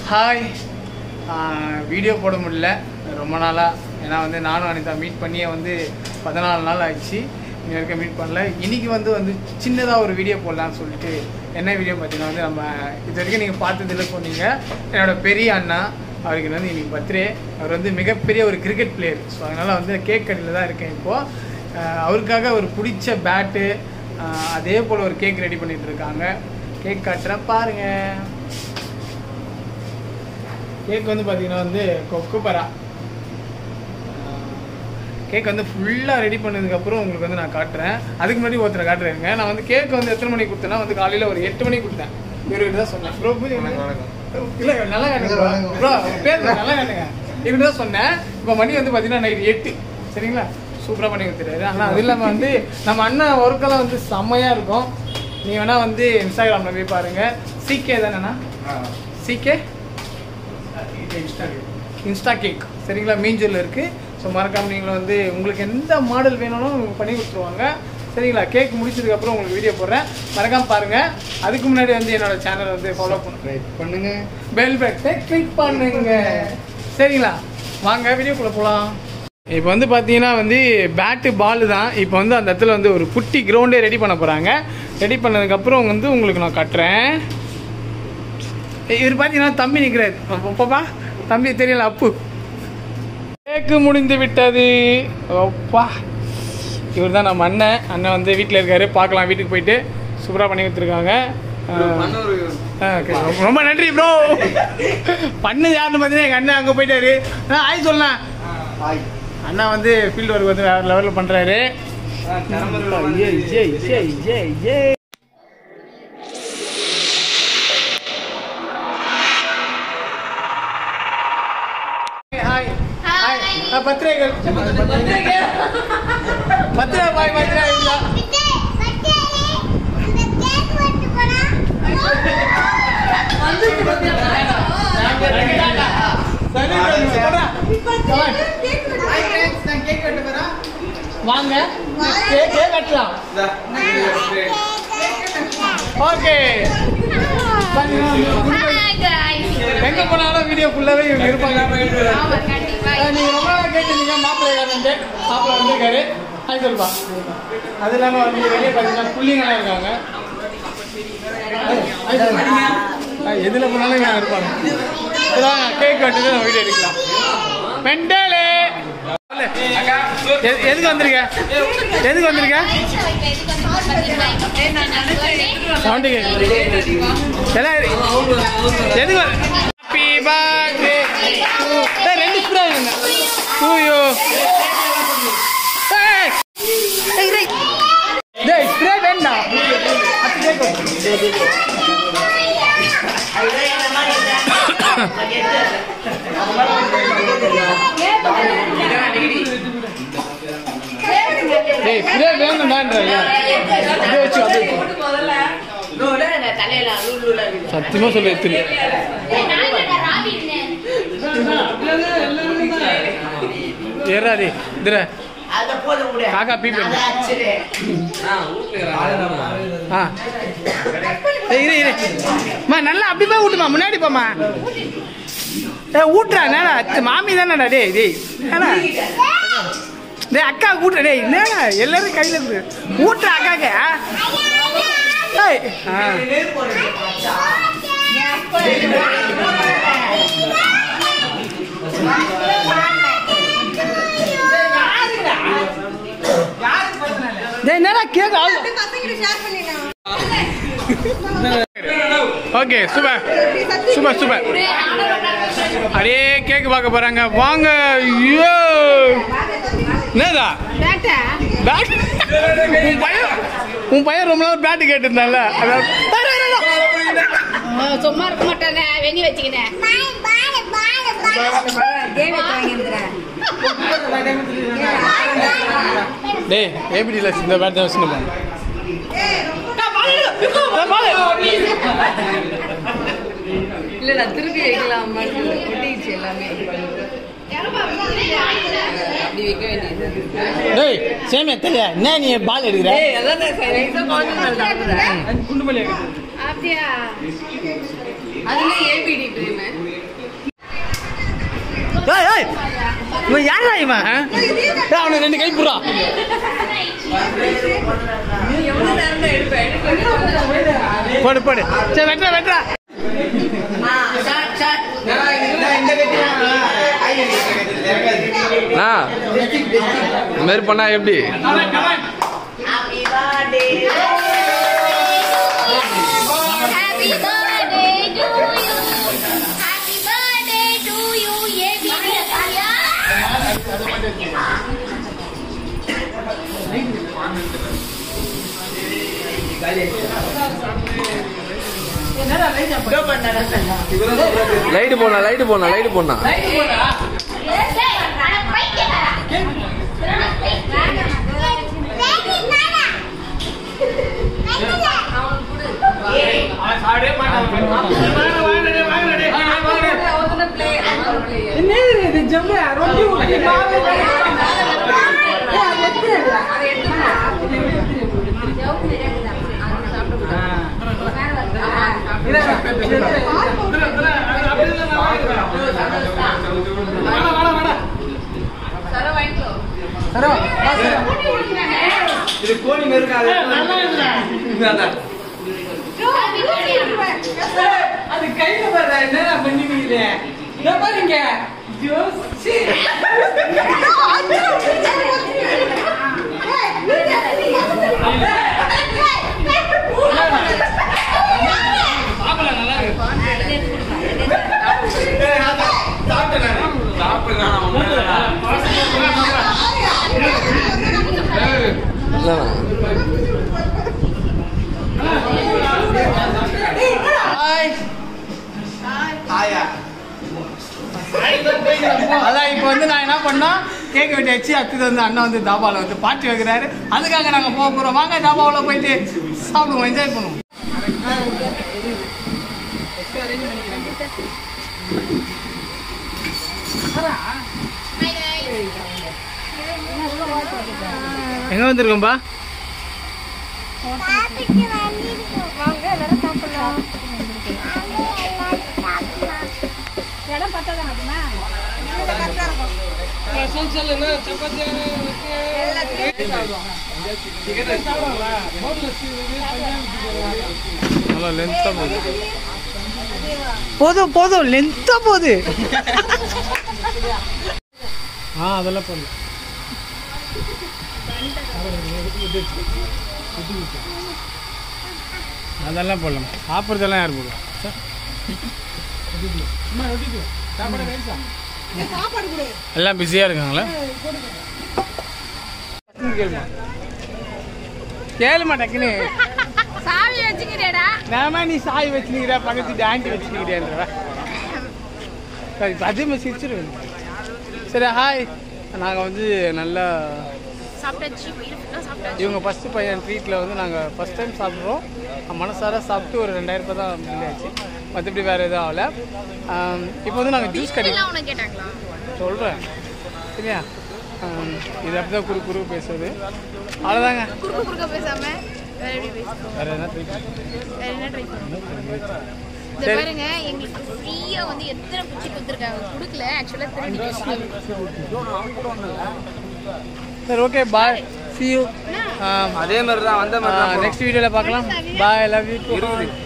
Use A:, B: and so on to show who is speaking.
A: Hi video போட முடியல ரொம்ப நாளாக ஏன்னா வந்து நானும் அனிதா மீட் பண்ணியே வந்து பதினாலு நாள் ஆயிடுச்சு இன்ன வரைக்கும் மீட் பண்ணல இன்னைக்கு வந்து வந்து சின்னதாக ஒரு வீடியோ போடலாம்னு சொல்லிட்டு என்ன வீடியோ பார்த்தீங்கன்னா வந்து நம்ம இது வரைக்கும் நீங்கள் பார்த்ததில்ல சொன்னீங்க என்னோட பெரிய அண்ணா அவருக்கு வந்து இன்னைக்கு பர்த்டே அவர் வந்து மிகப்பெரிய ஒரு கிரிக்கெட் பிளேயர் ஸோ அதனால் வந்து கேக் கடையில் தான் இருக்கேன் இப்போது அவருக்காக ஒரு பிடிச்ச பேட்டு அதே போல் ஒரு கேக் ரெடி பண்ணிட்டு இருக்காங்க கேக் காட்டுறேன் பாருங்கள் கேக் வந்து பார்த்தீங்கன்னா வந்து கொக்குபரா கேக் வந்து ஃபுல்லாக ரெடி பண்ணதுக்கப்புறம் உங்களுக்கு வந்து நான் காட்டுறேன் அதுக்கு முன்னாடி ஒருத்தரை காட்டுறேங்க நான் வந்து கேக் வந்து எத்தனை மணிக்கு கொடுத்தேன்னா வந்து காலையில் ஒரு எட்டு மணிக்கு கொடுத்தேன் இவர்கிட்ட தான் சொன்னேன் ப்ரோ இல்லை நல்லா காட்டுங்க ப்ரோ பேர் நல்லா காட்டுங்க இவர்கிட்ட தான் சொன்னேன் இப்போ மணி வந்து பார்த்தீங்கன்னா நைட் எட்டு சரிங்களா சூப்பராக பண்ணி கொடுத்துட்டாரு ஆனால் அது இல்லாமல் வந்து நம்ம அண்ணன் ஒர்க்கெல்லாம் வந்து செம்மையாக இருக்கும் நீ வேணால் வந்து இன்ஸ்டாகிராமில் போய் பாருங்கள் சிகே தானேண்ணா சிகே இன்ஸ்டா கேக் சரிங்களா மீஞ்சூரில் இருக்குது ஸோ மறக்காம நீங்களும் வந்து உங்களுக்கு எந்த மாடல் வேணும்னு பண்ணி கொடுத்துருவாங்க சரிங்களா கேக் முடிச்சதுக்கப்புறம் உங்களுக்கு வீடியோ போடுறேன் மறக்காம பாருங்கள் அதுக்கு முன்னாடி வந்து என்னோட சேனல் வந்து ஃபாலோ பண்ணுங்க
B: பண்ணுங்க
A: பெல் பட்டனை கிளிக் பண்ணுங்க சரிங்களா வாங்க வீடியோக்குள்ளே போகலாம் இப்போ வந்து பார்த்தீங்கன்னா வந்து பேட்டு பால் தான் இப்போ வந்து அந்த இடத்துல வந்து ஒரு குட்டி கிரவுண்டே ரெடி பண்ண போகிறாங்க ரெடி பண்ணதுக்கப்புறம் வந்து உங்களுக்கு நான் கட்டுறேன் இவர் பார்த்தீங்கன்னா தம்பி நிற்கிறாரு பாப்பா தம்பி தெரியல அப்பு கேக்கு முடிந்து விட்டது அப்பா இவர் தான் நம்ம அண்ணன் அண்ணன் வந்து வீட்டில் இருக்காரு பார்க்கலாம் வீட்டுக்கு போயிட்டு சூப்பராக பண்ணி கொடுத்துருக்காங்க ஆ, okay. ரொம்ப நன்றி ப்ரோ பண்ணது யாருன்னு பார்த்தீங்கன்னா எங்கள் அண்ணன் அங்கே போயிட்டாரு ஆ ஆய் சொல்லலாம் அண்ணா வந்து ஃபீல்டு ஒர்க் வந்து வேறு லெவலில் பண்ணுறாரு ஜெய் ஜெய் ஜெய் ஜெய் ஹாய் ஹாய் பத்திரிகை பத்திரிகை பாய் பத்திரிகை இல்லை வாங்க கேக் கேக் கட்டலாம் ஓகே எங்க போனாலும் வீடியோ ஃபுல்லாவே இவங்க இருப்பாங்க அஹ் நீங்க ரொம்ப நாளா கேட்டிருந்தீங்க மாப்பிள்ளை காரன்ட்டு மாப்பிள்ளை வந்திருக்காரு அது சொல்லுப்பா அது இல்லாம வந்து வெளியே பார்த்தீங்கன்னா புள்ளிங்கெல்லாம் இருக்காங்க அது சொல்லுப்பா. அஹ் எதுல போனாலும் இவங்க இருப்பாங்க கேக் கட்டுட்டு நம்ம வீடியோ எடுக்கலாம் மெண்டலே எ- எதுக்கு வந்திருக்க எதுக்கு வந்திருக்க சவுண்டு கேட்குது எல்லாம் எதுக்கு ஹாப்பி பர்த்டே ரெண்டு ஸ்ப்ரே டூயோ டேய் ஸ்ப்ரே வேண்டாம் அது கேட்கும் டேய் ஸ்ப்ரே வேணும்டான்ற அப்படியே வச்சு அப்படியே வச்சு சத்தியமா சொல்லு எத்திரி ஏறாதே இதுல காக்கா பீப் ஆ ஏய், இரு இரு மா நல்லா அப்படி போய் ஊட்டுமா முன்னாடி போமா ஏ ஊட்டுறா என்னடா அத்தை மாமி தானடா டேய் டேய் என்னடா டேய் அக்கா ஊட்டுற டேய் என்னடா எல்லாரும் கையில இருக்கு ஊட்டுற அக்காக்கு ஏய் ஆ டேய் என்னடா cake okay super super super அப்படியே கேக் பார்க்க போறாங்க வாங்க ஐயோ என்னதா பேட் உன் பையன் உன் பையன் ரொம்ப நாள் பேட்டு கேட்டிருந்தால அதான் டேய், டேய், டேய், டேய்.
C: சும்மா இருக்க மாட்டானே வெண்ணி வச்சுக்கினேன்
A: டேய் ஏபிடி லட்சம் இந்த பேட் தான் வச்சுன்னு போங்க
D: இல்ல நான் திருப்பி வைக்கலாம் ஒட்டிடுச்சு எல்லாமே அப்படி வைக்க வேண்டியது
A: டேய் சேமியா தெரியா என்ன நீ பால் எடுக்கிற
D: ஏய் அதான் ரைஸா குழந்தை மேல தாக்குறேன்
A: குண்டு மல்லி
C: அப்படியா
D: அதுல ஏபிடி பிரேமு
A: இவன் யாரா இவன் ஏய், அவனுக்கு ரெண்டு கை புறா
D: எவ்வளவு நேரம் தான் எடுப்பேன் எடுப்பேன்
A: போடு போடு சரி வெட்டுற வெட்டுற
B: அண்ணா இந்த மாதிரி பண்ணா எப்படி
C: Happy birthday to you. Happy birthday to you. ये भी दिया
B: லைட்டு போனா லைட்டு போனா லைட்டு போனா
A: அது கையில வர்ற என்ன பண்ணிக்கிறீங்க இத பாருங்க ஜோசி ஹாய் ஹாயா அதான் இப்போ வந்து நான் என்ன பண்ணோம் கேக் வெட்டியாச்சு அடுத்தது வந்து அண்ணன் வந்து தாபாவில் வந்து பாட்டு வைக்கிறாரு அதுக்காக நாங்கள் போக போகிறோம் வாங்க தாபாவில் போயிட்டு சாப்பிடுவோம் என்ஜாய் பண்ணுவோம் எங்க வந்திருக்கோம்பா நல்லா லென்த்தா போகுது போதும் போதும் லென்த்தா போகுது ஆ அதெல்லாம் போதும் அதெல்லாம் போடலாம் சாப்பிட்றதெல்லாம் யார் போடுவா எல்லாம் பிஸியாக இருக்காங்களா கேளுமா கேளுமா டக்குன்னு
C: சாவி வச்சுக்கிறேடா
A: நாம நீ சாய் வச்சுக்கிற பக்கத்து ஆண்டி வச்சுக்கிறியான்ற சரி இப்ப அதே மாதிரி சிரிச்சிருவேன் சரி ஹாய் நாங்கள் வந்து நல்லா
C: சாப்பிட்டாச்சு வயிறு ஃபுல்லாக சாப்பிட்டாச்சு
A: இவங்க ஃபஸ்ட்டு பையன் ட்ரீட்டில் வந்து நாங்கள் ஃபஸ்ட் டைம் சாப்பிட்றோம் மனசார சாப்பிட்டு ஒரு ரெண்டாயிரம் ரூபாய் தான் பில் ஆச்சு மற்றபடி வேறு எதுவும் ஆகல இப்போ வந்து நாங்கள் ஜூஸ் கடி
C: எல்லாம் உனக்கு கேட்டாங்களா
A: சொல்கிறேன் சரியா ஆம், இது அப்படி தான் குறு குறு பேசுறது அவ்வளோதாங்க
C: குறுக்க குறுக்க பேசாம வேற எப்படி பேசுறோம்
A: வேறு என்ன ட்ரீட்
C: வேற என்ன ட்ரை பண்ணுவோம் இந்த
A: சரி.
C: பாருங்க எங்களுக்கு ஃப்ரீயா வந்து எத்தனை குச்சி கொடுத்துருக்காங்க கொடுக்கல ஆக்சுவலா திருடிட்டு
A: சரி ஓகே பாய் சி யூ
B: அதே மாதிரி தான் வந்த
A: நெக்ஸ்ட் வீடியோவில் பார்க்கலாம் பாய் லவ் யூ
B: இருக்குது